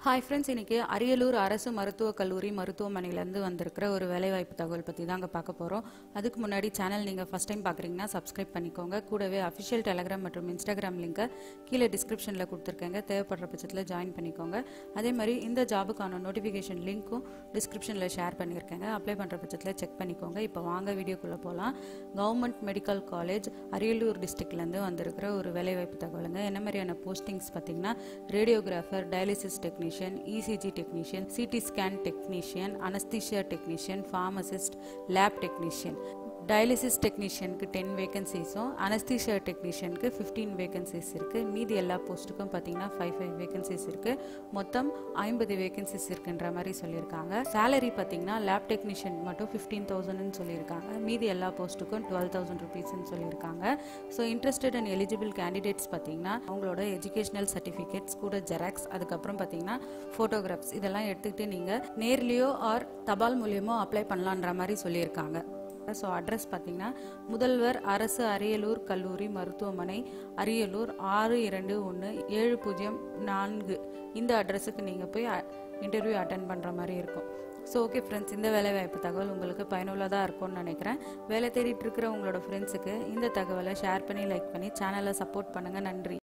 hi friends இன்னைக்கு அரியலூர் அரசு மருத்துவக் கல்லூரி மருத்துவமனையிலேருந்து வந்திருக்கிற ஒரு வேலைவாய்ப்பு தகவல் பற்றி தாங்க பார்க்க போகிறோம் அதுக்கு முன்னாடி சேனல் நீங்கள் ஃபஸ்ட் டைம் பார்க்குறீங்கன்னா சப்ஸ்கிரைப் பண்ணிக்கோங்க கூடவே அஃபிஷியல் டெலகிராம் மற்றும் இன்ஸ்டாகிராம் லிங்கை கீழே டிஸ்கிரிப்ஷனில் கொடுத்துருக்கேங்க தேவைப்படுற பட்சத்தில் ஜாயின் பண்ணிக்கோங்க அதே மாதிரி இந்த ஜாபுக்கான நோட்டிஃபிகேஷன் லிங்க்கும் டிஸ்கிரிப்ஷனில் ஷேர் பண்ணியிருக்கேங்க அப்ளை பண்ணுற பட்சத்தில் செக் பண்ணிக்கோங்க இப்போ வாங்க வீடியோக்குள்ளே போகலாம் கவர்மெண்ட் மெடிக்கல் காலேஜ் அரியலூர் டிஸ்ட்ரிக்ட்லேருந்து வந்திருக்கிற ஒரு வேலைவாய்ப்பு தகவலுங்க என்ன மாதிரியான போஸ்டிங்ஸ் பார்த்தீங்கன்னா radiographer dialysis technician ECG technician CT scan technician anaesthesia technician pharmacist lab technician dialysis டெக்னீஷியனுக்கு டென் வேகன்சிஸும் அனஸ்தீஷியா டெக்னீஷியனுக்கு ஃபிஃப்டீன் வேகன்சிஸ் இருக்குது மீதி எல்லா போஸ்ட்டுக்கும் பார்த்தீங்கன்னா ஃபைவ் ஃபைவ் வேகன்சிஸ் இருக்குது மொத்தம் ஐம்பது வேகன்சிஸ் இருக்குன்ற மாதிரி சொல்லியிருக்காங்க சேலரி பார்த்தீங்கன்னா லேப் டெக்னீஷியன் மட்டும் ஃபிஃப்டீன் தௌசண்ட்னு சொல்லியிருக்காங்க மீதி எல்லா போஸ்ட்டுக்கும் டுவெல் தௌசண்ட் ருபீஸ்னு சொல்லியிருக்காங்க so interested and eligible candidates பார்த்தீங்கன்னா அவங்களோட எஜுகேஷனல் சர்டிஃபிகேட்ஸ் கூட ஜெராக்ஸ் அதுக்கப்புறம் பார்த்தீங்கன்னா ஃபோட்டோகிராஃப்ஸ் இதெல்லாம் எடுத்துக்கிட்டு நீங்கள் நேர்லேயோ ஆர் தபால் மூலியமோ அப்ளை பண்ணலான்ற மாதிரி சொல்லியிருக்காங்க ஸோ அட்ரஸ் பார்த்தீங்கன்னா முதல்வர் அரசு அரியலூர் கல்லூரி மருத்துவமனை அரியலூர் ஆறு இரண்டு ஒன்று ஏழு பூஜ்ஜியம் நான்கு இந்த அட்ரஸுக்கு நீங்கள் போய் இன்டர்வியூ அட்டன் பண்ணுற மாதிரி இருக்கும் ஸோ ஓகே ஃப்ரெண்ட்ஸ் இந்த வேலைவாய்ப்பு தகவல் உங்களுக்கு பயனுள்ளதாக இருக்கும்னு நினைக்கிறேன் வேலை தேடிட்டு இருக்கிற உங்களோட ஃப்ரெண்ட்ஸுக்கு இந்த தகவலை ஷேர் பண்ணி லைக் பண்ணி சேனலை சப்போர்ட் பண்ணுங்கள் நன்றி